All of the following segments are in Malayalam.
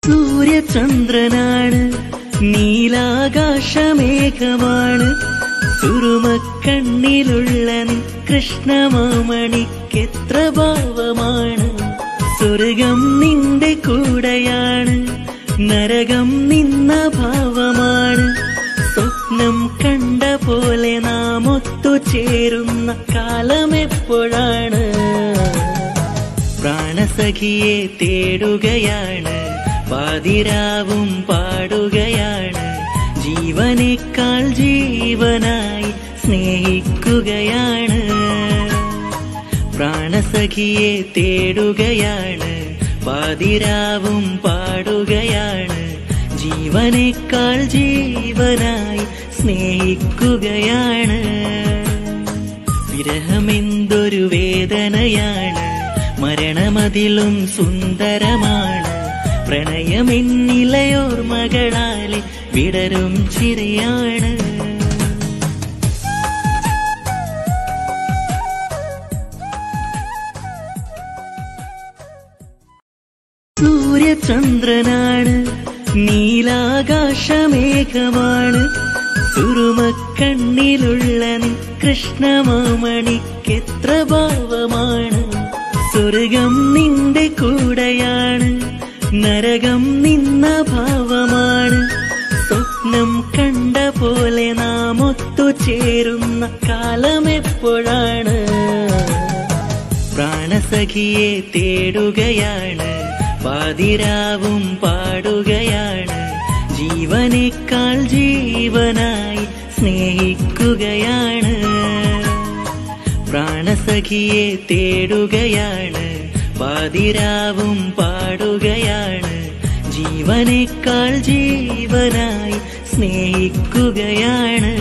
സൂര്യചന്ദ്രനാണ് നീലാകാശമേഘമാണ് സുറുമക്കണ്ണിലുള്ള നിൻ കൃഷ്ണമാമണിക്കെത്ര ഭാവമാണ് സ്വർഗം നിന്റെ കൂടെയാണ് നരകം നിന്ന ഭാവമാണ് സ്വപ്നം കണ്ട പോലെ നാം ഒത്തുചേരുന്ന കാലമെപ്പോഴാണ് പ്രാണസഖിയെ തേടുകയാണ് പാതിരാവും പാടുകയാണ് ജീവനേക്കാൾ ജീവനായി സ്നേഹിക്കുകയാണ് പ്രാണസഖിയെ തേടുകയാണ് പാതിരാവും പാടുകയാണ് ജീവനേക്കാൾ ജീവനായി സ്നേഹിക്കുകയാണ് വിരഹമെന്തൊരു വേദനയാണ് മരണമതിലും സുന്ദരമാണ് പ്രണയമെന്നിലയോർമകളാലെ വിടരും ചിരിയാണ് സൂര്യചന്ദ്രനാണ് നീലാകാശമേഘമാണ് സുറുമക്കണ്ണിലുള്ള നിൻ കൃഷ്ണമാമണിക്കെത്ര ഭാവമാണ് സ്വർഗം നിന്റെ കൂടെയാണ് നരകം നിന്ന ഭാവമാണ് സ്വപ്നം കണ്ട പോലെ നാം ഒത്തുചേരുന്ന കാലമെപ്പോഴാണ് പ്രാണസഖിയെ തേടുകയാണ് പാതിരാവും പാടുകയാണ് ജീവനേക്കാൾ ജീവനായി സ്നേഹിക്കുകയാണ് പ്രാണസഖിയെ തേടുകയാണ് പാതിരാവും പാടുകയാണ് ജീവനേക്കാൾ ജീവനായി സ്നേഹിക്കുകയാണ്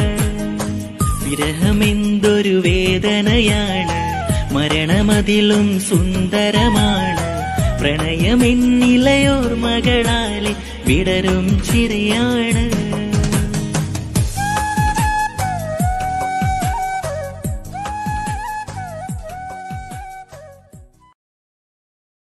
വിരഹമെന്തൊരു വേദനയാണ് മരണമതിലും സുന്ദരമാണ് പ്രണയമെന്നിലയോർമകളാലെ വിടരും ചിരിയാണ്